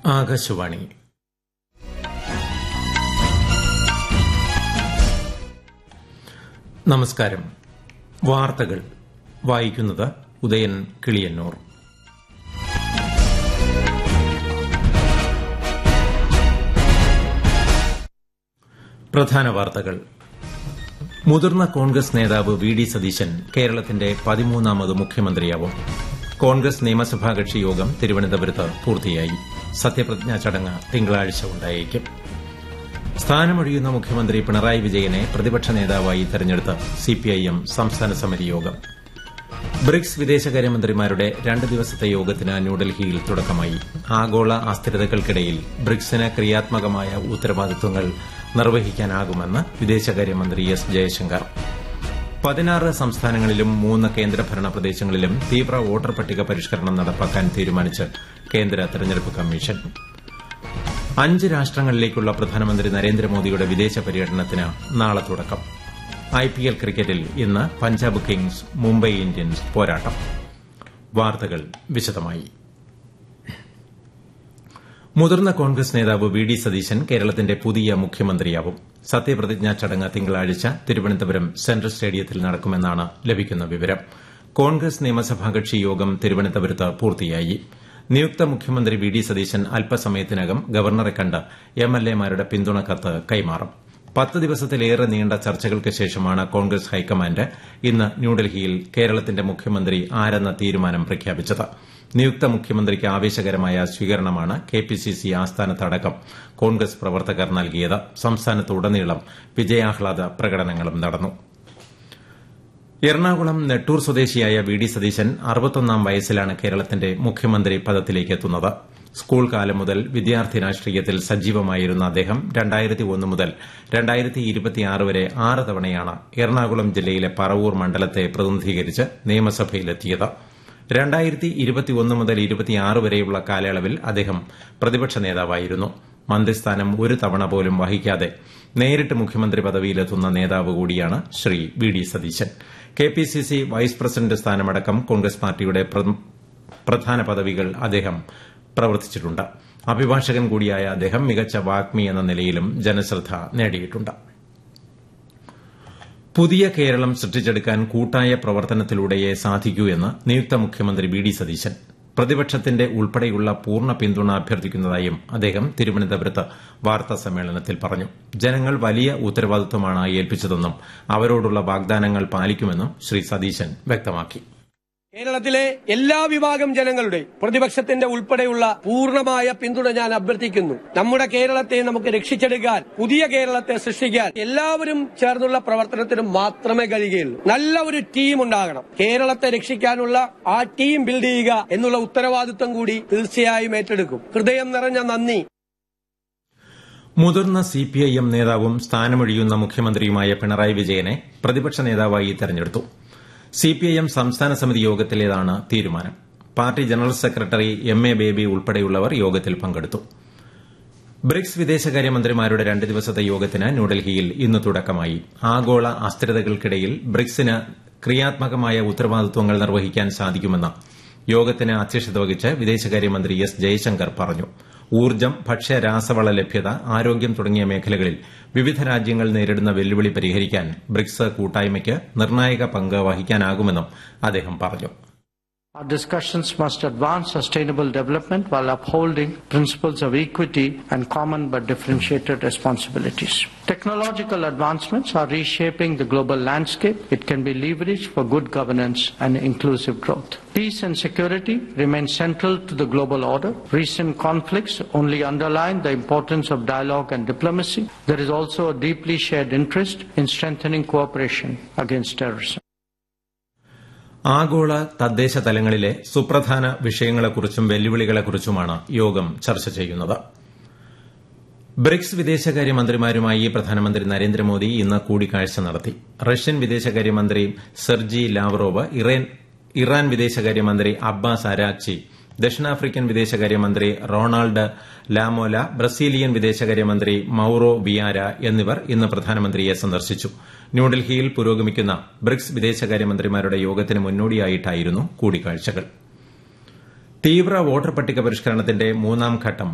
ആകാശവാണി നമസ്കാരം വാർത്തകൾ വായിക്കുന്നത് ഉദയൻ കിളിയന്നൂർ പ്രധാന വാർത്തകൾ മുതിർന്ന കോൺഗ്രസ് നേതാവ് വി ഡി സതീശൻ കേരളത്തിന്റെ പതിമൂന്നാമത് മുഖ്യമന്ത്രിയാവും കോൺഗ്രസ് നിയമസഭാ കക്ഷി യോഗം തിരുവനന്തപുരത്ത് പൂർത്തിയായി സത്യപ്രതിജ്ഞാ ചടങ്ങ് തിങ്കളാഴ്ച ഉണ്ടായേക്കും സ്ഥാനമൊഴിയുന്ന മുഖ്യമന്ത്രി പിണറായി വിജയനെ പ്രതിപക്ഷ നേതാവായി തെരഞ്ഞെടുത്ത് സിപിഐഎം സംസ്ഥാന സമിതി യോഗം ബ്രിക്സ് വിദേശകാര്യമന്ത്രിമാരുടെ രണ്ട് ദിവസത്തെ യോഗത്തിന് ന്യൂഡൽഹിയിൽ തുടക്കമായി ആഗോള അസ്ഥിരതകൾക്കിടയിൽ ബ്രിക്സിന് ക്രിയാത്മകമായ ഉത്തരവാദിത്വങ്ങൾ നിർവഹിക്കാനാകുമെന്ന് വിദേശകാര്യമന്ത്രി എസ് ജയശങ്കർ പതിനാറ് സംസ്ഥാനങ്ങളിലും മൂന്ന് കേന്ദ്രഭരണ പ്രദേശങ്ങളിലും തീവ്ര വോട്ടർ പട്ടിക പരിഷ്കരണം നടപ്പാക്കാൻ തീരുമാനിച്ച് കേന്ദ്ര തെരഞ്ഞെടുപ്പ് കമ്മീഷൻ അഞ്ച് രാഷ്ട്രങ്ങളിലേക്കുള്ള പ്രധാനമന്ത്രി നരേന്ദ്രമോദിയുടെ വിദേശ പര്യടനത്തിന് നാളെ തുടക്കം ഐപിഎൽ ക്രിക്കറ്റിൽ ഇന്ന് പഞ്ചാബ് കിങ്സ് മുംബൈ ഇന്ത്യൻസ് പോരാട്ടം വാർത്തകൾ വിശദമായി മുതിർന്ന കോൺഗ്രസ് നേതാവ് വി ഡി സതീശൻ കേരളത്തിന്റെ പുതിയ മുഖ്യമന്ത്രിയാവും സത്യപ്രതിജ്ഞാ ചടങ്ങ് തിങ്കളാഴ്ച തിരുവനന്തപുരം സെൻട്രൽ സ്റ്റേഡിയത്തിൽ നടക്കുമെന്നാണ് ലഭിക്കുന്ന വിവരം കോൺഗ്രസ് നിയമസഭാ കക്ഷി യോഗം തിരുവനന്തപുരത്ത് പൂർത്തിയായി നിയുക്ത മുഖ്യമന്ത്രി വി ഡി സതീശൻ അല്പസമയത്തിനകം ഗവർണറെ കണ്ട് എംഎൽഎമാരുടെ പിന്തുണ കത്ത് കൈമാറും പത്ത് ദിവസത്തിലേറെ നീണ്ട ചർച്ചകൾക്ക് ശേഷമാണ് കോൺഗ്രസ് ഹൈക്കമാൻഡ് ഇന്ന് ന്യൂഡൽഹിയിൽ കേരളത്തിന്റെ മുഖ്യമന്ത്രി ആരെന്ന തീരുമാനം പ്രഖ്യാപിച്ചത് നിയുക്ത മുഖ്യമന്ത്രിക്ക് ആവേശകരമായ സ്വീകരണമാണ് കെപിസിസി ആസ്ഥാനത്തടക്കം കോൺഗ്രസ് പ്രവർത്തകർ നൽകിയത് സംസ്ഥാനത്തുടനീളം വിജയാഹ്ലാദ പ്രകടനങ്ങളും നടന്നു എറണാകുളം നെട്ടൂർ സ്വദേശിയായ വി ഡി സതീശൻ അറുപത്തൊന്നാം വയസ്സിലാണ് കേരളത്തിന്റെ മുഖ്യമന്ത്രി പദത്തിലേക്ക് എത്തുന്നത് സ്കൂൾ കാലം മുതൽ വിദ്യാർത്ഥി രാഷ്ട്രീയത്തിൽ സജീവമായിരുന്ന അദ്ദേഹം രണ്ടായിരത്തി ഒന്ന് മുതൽ രണ്ടായിരത്തി ഇരുപത്തിയാറ് വരെ ആറ് തവണയാണ് എറണാകുളം ജില്ലയിലെ പറവൂർ മണ്ഡലത്തെ പ്രതിനിധീകരിച്ച് നിയമസഭയിലെത്തിയത് രണ്ടായിരത്തി ഇരുപത്തിയൊന്ന് മുതൽ ഇരുപത്തിയാറ് വരെയുള്ള കാലയളവിൽ അദ്ദേഹം പ്രതിപക്ഷ നേതാവായിരുന്നു മന്ത്രിസ്ഥാനം ഒരു തവണ പോലും വഹിക്കാതെ നേരിട്ട് മുഖ്യമന്ത്രി പദവിയിലെത്തുന്ന നേതാവ് കൂടിയാണ് Shri V D Satheesan KPCC vice president സ്ഥാനമടക്കം കോൺഗ്രസ് പാർട്ടിയുടെ പ്രധാന പദവികൾ അദ്ദേഹം പ്രവർത്തിച്ചിട്ടുണ്ട് അഭിഭാഷകൻ കൂടിയായ അദ്ദേഹം മികച്ച വാഗ്മി എന്ന നിലയിലും ജനശ്രദ്ധ നേടിയിട്ടുണ്ട് പുതിയ കേരളം സൃഷ്ടിച്ചെടുക്കാൻ കൂട്ടായ പ്രവർത്തനത്തിലൂടെയേ സാധിക്കൂ എന്ന് നിയുക്ത മുഖ്യമന്ത്രി വി ഡി സതീശൻ പ്രതിപക്ഷത്തിന്റെ ഉൾപ്പെടെയുള്ള പൂർണ്ണ പിന്തുണ അഭ്യർത്ഥിക്കുന്നതായും അദ്ദേഹം തിരുവനന്തപുരത്ത് വാർത്താ സമ്മേളനത്തിൽ പറഞ്ഞു ജനങ്ങൾ വലിയ ഉത്തരവാദിത്വമാണ് ഏൽപ്പിച്ചതെന്നും അവരോടുള്ള വാഗ്ദാനങ്ങൾ പാലിക്കുമെന്നും ശ്രീ സതീശൻ വ്യക്തമാക്കി കേരളത്തിലെ എല്ലാ വിഭാഗം ജനങ്ങളുടെ പ്രതിപക്ഷത്തിന്റെ ഉൾപ്പെടെയുള്ള പൂർണ്ണമായ പിന്തുണ ഞാൻ അഭ്യർത്ഥിക്കുന്നു നമ്മുടെ കേരളത്തെ നമുക്ക് രക്ഷിച്ചെടുക്കാൻ പുതിയ കേരളത്തെ സൃഷ്ടിക്കാൻ എല്ലാവരും ചേർന്നുള്ള പ്രവർത്തനത്തിന് മാത്രമേ കഴിയുകയുള്ളൂ നല്ല ഒരു ടീം ഉണ്ടാകണം കേരളത്തെ രക്ഷിക്കാനുള്ള ആ ടീം ബിൽഡ് ചെയ്യുക എന്നുള്ള ഉത്തരവാദിത്വം കൂടി തീർച്ചയായും ഏറ്റെടുക്കും ഹൃദയം നിറഞ്ഞ നന്ദി മുതിർന്ന സിപിഐഎം നേതാവും സ്ഥാനമൊഴിയുന്ന മുഖ്യമന്ത്രിയുമായ പിണറായി വിജയനെ പ്രതിപക്ഷ നേതാവായി തെരഞ്ഞെടുത്തു സിപിഐഎം സംസ്ഥാന സമിതി യോഗത്തിലേതാണ് തീരുമാനം party general secretary M A Baby ഉൾപ്പെടെയുള്ളവർ യോഗത്തിൽ പങ്കെടുത്തു ബ്രിക്സ് വിദേശകാര്യമന്ത്രിമാരുടെ രണ്ട് ദിവസത്തെ യോഗത്തിന് ന്യൂഡൽഹിയിൽ ഇന്ന് തുടക്കമായി ആഗോള അസ്ഥിരതകൾക്കിടയിൽ ബ്രിക്സിന് ക്രിയാത്മകമായ ഉത്തരവാദിത്വങ്ങൾ നിർവഹിക്കാൻ സാധിക്കുമെന്ന് യോഗത്തിന് അധ്യക്ഷത വഹിച്ച് വിദേശകാര്യമന്ത്രി എസ് ജയശങ്കർ പറഞ്ഞു ഊർജ്ജം ഭക്ഷ്യ രാസവള ലഭ്യത ആരോഗ്യം തുടങ്ങിയ മേഖലകളിൽ വിവിധ രാജ്യങ്ങൾ നേരിടുന്ന വെല്ലുവിളി പരിഹരിക്കാൻ ബ്രിക്സ് കൂട്ടായ്മയ്ക്ക് നിർണായക പങ്ക് വഹിക്കാനാകുമെന്നും അദ്ദേഹം പറഞ്ഞു Our discussions must advance sustainable development while upholding principles of equity and common but differentiated responsibilities. Technological advancements are reshaping the global landscape. It can be leveraged for good governance and inclusive growth. Peace and security remain central to the global order. Recent conflicts only underline the importance of dialogue and diplomacy. There is also a deeply shared interest in strengthening cooperation against terrorism. ആഗോള തദ്ദേശ തലങ്ങളിലെ സുപ്രധാന വിഷയങ്ങളെക്കുറിച്ചും വെല്ലുവിളികളെക്കുറിച്ചുമാണ് യോഗം ചർച്ച ചെയ്യുന്നത് BRICS വിദേശകാര്യമന്ത്രിമാരുമായി പ്രധാനമന്ത്രി നരേന്ദ്രമോദി ഇന്ന് കൂടിക്കാഴ്ച നടത്തി റഷ്യൻ വിദേശകാര്യമന്ത്രി സെർജി ലാവ്റോവ് ഇറാൻ വിദേശകാര്യമന്ത്രി അബ്ബാസ് അരാക്ചി ദക്ഷിണാഫ്രിക്കൻ വിദേശകാര്യമന്ത്രി റൊണാൾഡ് ലാമോല ബ്രസീലിയൻ വിദേശകാര്യമന്ത്രി മൌറോ വിയാര എന്നിവർ ഇന്ന് പ്രധാനമന്ത്രിയെ സന്ദർശിച്ചു ന്യൂഡൽഹിയിൽ പുരോഗമിക്കുന്ന ബ്രിക്സ് വിദേശകാര്യമന്ത്രിമാരുടെ യോഗത്തിന് മുന്നോടിയായിട്ടായിരുന്നു കൂടിക്കാഴ്ചകൾ തീവ്ര വോട്ടർ പട്ടിക പരിഷ്കരണത്തിന്റെ മൂന്നാം ഘട്ടം